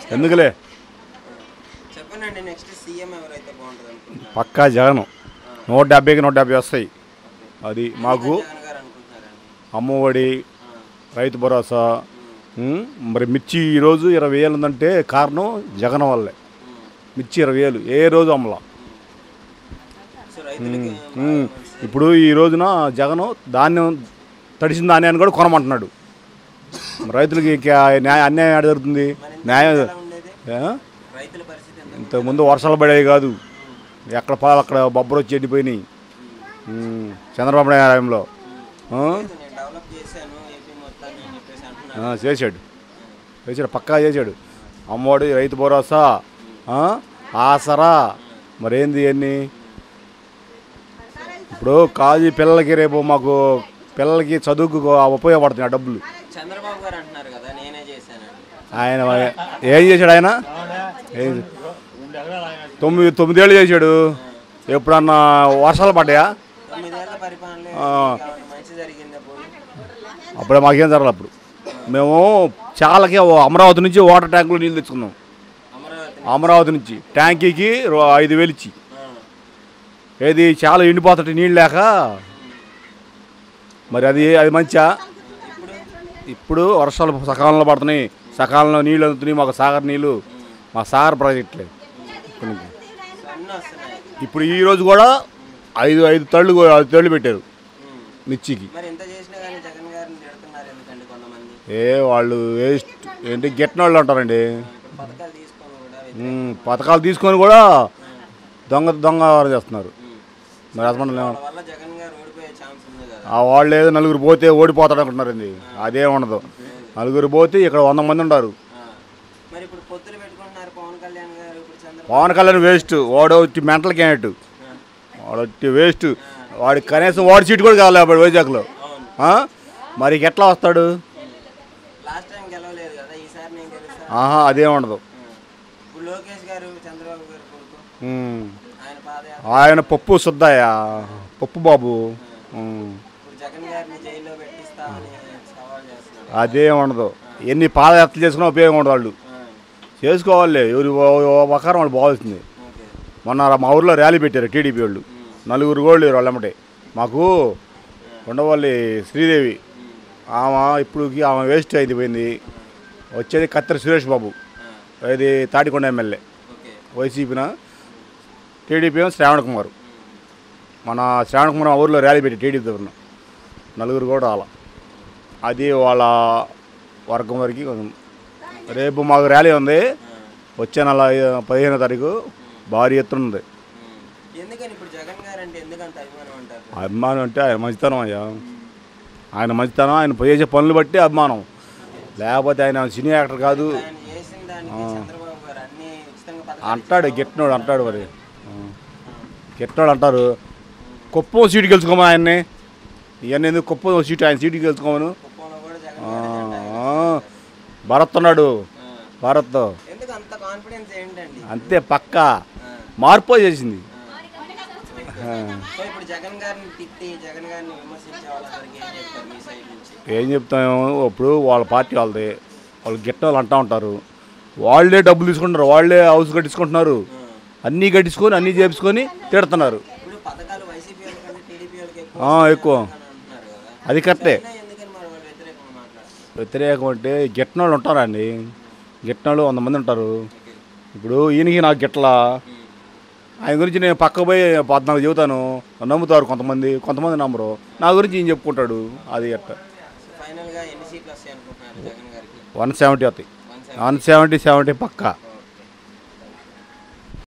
ఎందుకులే చెప్పనండి next CM ఎవరైతే బాగుంటుంది అనుకుంటున్నారు పక్కా జగన్ నూట డెబ్బైకి నూట డెబ్బై వస్తాయి అది మాకు జగన్ గారు అనుకుంటున్నారండి అమ్మఒడి రైతు భరోసా ఉం? మరి మిర్చి ఈరోజు ఇరవై వేలు ఉందంటే కారణం జగన్ వల్లే మిర్చి ఇరవై వేలు ఏ రోజు అమ్మలా సో రైతులకి ఉం. ఇప్పుడు ఈ రోజున జగన్ ధాన్యం తడిసిన ధాన్యాన్ని కూడా కొనమంటున్నాడు మరి రైతులకి ఇంకా న్యాయ అన్యాయం ఎక్కడ జరుగుతుంది న్యాయం ఎలా ఉండేది ఏ? రైతుల పరిస్థితి ఎంత ఇంతకుముందు వర్షాలు పడేవి కాదు ఎక్కడ పాలు అక్కడ బొబ్బరు వచ్చి ఎండిపోయినాయి ఉం. చంద్రబాబు నాయుడు హయాంలో ఆ? లేదు, నేను డెవలప్ చేశాను ఏపీ మొత్తాన్ని అని చెప్పేసి అంటున్నారు ఆ, చేశాడు చేశాడు పక్కా చేశాడు అమ్మఒడి రైతు భరోసా ఆ, ఆసరా మరేంది ఇవన్నీ ఇప్పుడు కాజీ పిల్లలకి రేపు మాకు పిల్లలకి చదువుకు ఉపయోగపడుతున్నాయి ఆ డబ్బులు చంద్రబాబు గారు అంటున్నారు కదా నేనే చేశానండి ఆయన ఏం చేశాడు ఆయన ఏం- తొమ్మిది తొమ్మిదేళ్ళు చేశాడు ఎప్పుడన్నా వర్షాలు పడ్డాయా తొమ్మిదేళ్ల పరిపాలనలో ఆ. ఏమైనా మంచి జరిగిందా పోయి అప్పుడే మాకేం జరగదు అప్పుడు మేము చాలాకి ఓ అమరావతి నుంచి వాటర్ ట్యాంకులో నీళ్ళు తెచ్చుకున్నాం అమరావతి అమరావతి నుంచి ట్యాంకీకి రో- ఐదు వేలు ఇచ్చి ఆ. ఏది చాలా ఎండిపోతుంటే నీళ్ళు లేక మరి అది అది మంచిగా ఇప్పుడు ఇప్పుడు వర్షాలు సకాలంలో పడుతున్నాయి సకాలంలో నీళ్ళు అందుతున్నాయి మాకు సాగర్ నీళ్ళు మా సాగర్ ప్రాజెక్టులే ఇక్కడి నుంచి. సో అన్నీ వస్తున్నాయి ఇప్పుడు ఈ రోజు కూడా ఐదు ఐదు తళ్ళు కూ- ఐదు తళ్ళు పెట్టారు ఉమ్. మిర్చికి మరి ఎంత చేసినా కానీ జగన్ గారిని తిడుతున్నారు ఎందుకండి కొంతమంది ఏ వాళ్ళు వేస్ట్ ఏంటి గెట్టిన వాళ్ళు అంటారండి ఇప్పుడు పథకాలు తీసుకొని కూడా వ్యతిరేకంగా ఉమ్, పథకాలు తీసుకొని కూడా దొంగ దొంగ వ్యవహారం చేస్తున్నారు ఉమ్. మరి అసలు వాళ్ళ వల్ల జగన్ గారు ఓడిపోయే ఛాన్స్ ఉంది కదా ఆ వాళ్ళు ఏదో నలుగురు పోతే ఓడిపోతాడు అనుకుంటున్నారండి అదే ఉండదు నలుగురు పోతే ఇక్కడ వంద మంది ఉంటారు ఆ. మరి ఇప్పుడు పొత్తులు పెట్టుకుంటున్నారు పవన్ కళ్యాణ్ గారు ఇప్పుడు చంద్రబాబు పవన్ కళ్యాణ్ వేస్ట్ వాడు వచ్చి మెంటల్ క్యాండిడేట్ వాడు వచ్చి వేస్ట్ వాడికి కనీసం వాడి సీట్ కూడా కావాలి అప్పుడు వైజాగ్లో అవును ఆ? మరి ఇక ఎట్లా వస్తాడు లాస్ట్ టైం గెలవలేదు కదా ఈసారి నేను గెలుస్తా ఆహా అదే ఉండదు ఇప్పుడు లోకేష్ గారు చంద్రబాబు గారు కొడుకు ఉమ్. ఆయన పాదయాత్ర ఆయన పప్పు సుద్దయ్యా పప్పు బాబు ఉమ్. ఇప్పుడు జగన్ గారిని జైల్లో పెట్టిస్తా అని సవాల్ చేస్తున్నారు అదే ఉండదు ఎన్ని పాదయాత్రలు చేసుకున్నా ఉపయోగం ఉండదు వాళ్ళు ఆ. చేసుకోవాలి ఎవరి ఒకరం వాళ్ళు పోవాల్సింది ఓకే మొన్న మా ఊర్లో ర్యాలీ పెట్టారు టీడీపీ వాళ్ళు నలుగురు గోళ్ళు లేరు వాళ్ళ ఎమ్మటే మాకు ఉండవల్లి శ్రీదేవి ఆమె ఇప్పుడుకి ఆమె వేస్ట్ అయింది పోయింది వచ్చేది కత్తెర సురేష్ బాబు ఆ. ఇది తాటికొండ ఎమ్మెల్యే ఓకే వైసీపీన టీడీపీ ఏమో శ్రావణ్ కుమార్ మన శ్రావణ్ కుమార్ మా ఊర్లో ర్యాలీ పెట్టి టీడీపీ తరఫున నలుగురు కూడా రాల అది వాళ్ళ వర్గం వరకు కొంచెం రేపు మాకు ర్యాలీ ఉంది వచ్చే నెల ఐ- పదిహేనో తారీఖు భారీ ఎత్తున ఉంది ఉమ్. ఎందుకని ఇప్పుడు జగన్ గారు అంటే ఎందుకంత అభిమానం అంటారు అభిమానం అంటే ఆయన మంచితనం అయ్యా ఆయన మంచితనం ఆయన చేసే పనులు బట్టి అభిమానం లేకపోతే ఆయన సినీ యాక్టర్ కాదు ఆయన చేసిన దానికి చంద్రబాబు గారు అన్ని ఉచితంగా పథకాలు అంటాడు గెట్టినోడు అంటాడు మరి ఆ. గెట్టినోడు అంటారు కుప్పం సీటు గెలుచుకోమని ఆయన్ని ఇవన్నీ ఎందుకు కుప్పం సీటు ఆయన సీటు గెలుచుకోమను కుప్పంలో కూడా జగన్ ఆ, గారి జెండా ఆ. భరత్ ఉన్నాడు ఆ. భారత్ ఎందుకు అంత కాన్ఫిడెన్స్ ఏంటండి అంతే పక్క ఆ. మార్పు చేసింది ఆ. సో ఇప్పుడు జగన్ గారిని తిట్టి జగన్ గారిని విమర్శించే వాళ్ళందరికీ ఏం చెప్తారు మీ సైడ్ నుంచి ఏం చెప్తాము ఇప్పుడు వాళ్ళ పార్టీ వాళ్ళది వాళ్ళు గిట్ట వాళ్ళు అంటూ ఉంటారు వాళ్ళే డబ్బులు తీసుకుంటారు వాళ్ళే హౌస్ కట్టించుకుంటున్నారు అన్నీ కట్టించుకొని అన్నీ చేపించుకొని తిడుతున్నారు ఇప్పుడు పథకాలు వైసీపీ వాళ్ళకంటే టీడీపీ వాళ్ళకి ఆ, ఎక్కువ. అని అంటున్నారు కదా అది కరెక్టే అయినా ఎందుకని మరి వాళ్ళు వ్యతిరేకంగా మాట్లాడుతున్నారు వ్యతిరేకం అంటే గిట్టనోళ్ళు ఉంటారండి గిట్టనోళ్ళు వంద మంది ఉంటారు ఇప్పుడు ఈయనకి నాకు గిట్ల ఆయన గురించి నేను పక్క పోయి పద్నాలుగు చెబుతాను నమ్ముతారు కొంతమంది కొంతమంది నమ్మరు నా గురించి ఈయన చెప్పుకుంటాడు అది గట్ట ఫైనల్ గా ఎన్ని సీట్లు వస్తాయి అనుకుంటున్నారు జగన్ గారికి వన్ సెవెంటీ వస్తాయి వన్ వన్ సెవెంటీ సెవెంటీ పక్క